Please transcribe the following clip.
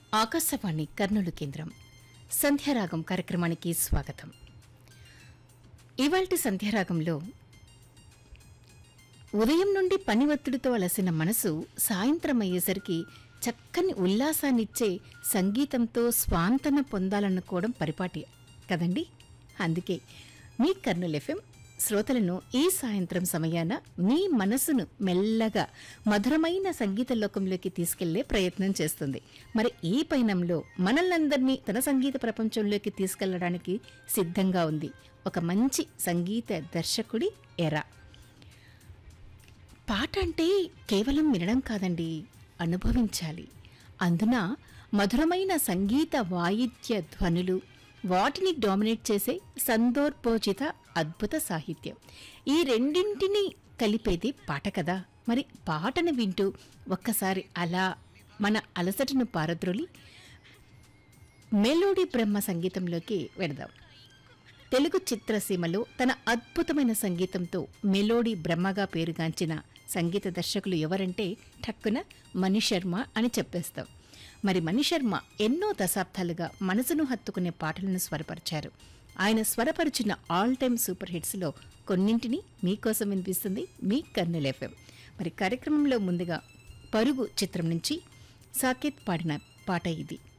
ఆకాశవాణి కర్నూలు కేంద్రం సంధ్యారాగం కార్యక్రమానికి స్వాగతం ఇవాల్టి సంధ్యారాగంలో ఉదయం నుండి పని ఒత్తిడితో అలసిన మనసు సాయంత్రం అయ్యేసరికి చక్కని ఉల్లాసాన్నిచ్చే సంగీతంతో స్వాంతన పొందాలనుకోవడం పరిపాటి కదండి అందుకే మీ కర్నూలు ఎఫ్ఎం శ్రోతలను ఈ సాయంత్రం సమయాన మీ మనసును మెల్లగా మధురమైన సంగీత లోకంలోకి తీసుకెళ్లే ప్రయత్నం చేస్తుంది మరి ఈ పయనంలో మనల్నందరినీ తన సంగీత ప్రపంచంలోకి తీసుకెళ్లడానికి సిద్ధంగా ఉంది ఒక మంచి సంగీత దర్శకుడి ఎరా పాట అంటే కేవలం వినడం కాదండి అనుభవించాలి అందున మధురమైన సంగీత వాయిద్య ధ్వనులు వాటిని డామినేట్ చేసే సందర్భోచిత అద్భుత సాహిత్యం ఈ రెండింటినీ కలిపేది పాట కదా మరి పాటను వింటూ ఒక్కసారి అలా మన అలసటను పారద్రోలి మెలోడీ బ్రహ్మ సంగీతంలోకి వెడదాం తెలుగు చిత్రసీమలో తన అద్భుతమైన సంగీతంతో మెలోడీ బ్రహ్మగా పేరుగాంచిన సంగీత దర్శకులు ఎవరంటే ఠక్కున మణిశర్మ అని చెప్పేస్తాం మరి మణిశర్మ ఎన్నో దశాబ్దాలుగా మనసును హత్తుకునే పాటలను స్వరపరిచారు ఆయన స్వరపరిచిన ఆల్ టైమ్ సూపర్ హిట్స్లో కొన్నింటిని మీకోసం వినిపిస్తుంది మీ కర్నూలు ఎఫ్ఎం మరి కార్యక్రమంలో ముందుగా పరుగు చిత్రం నుంచి సాకేత్ పాడిన పాట ఇది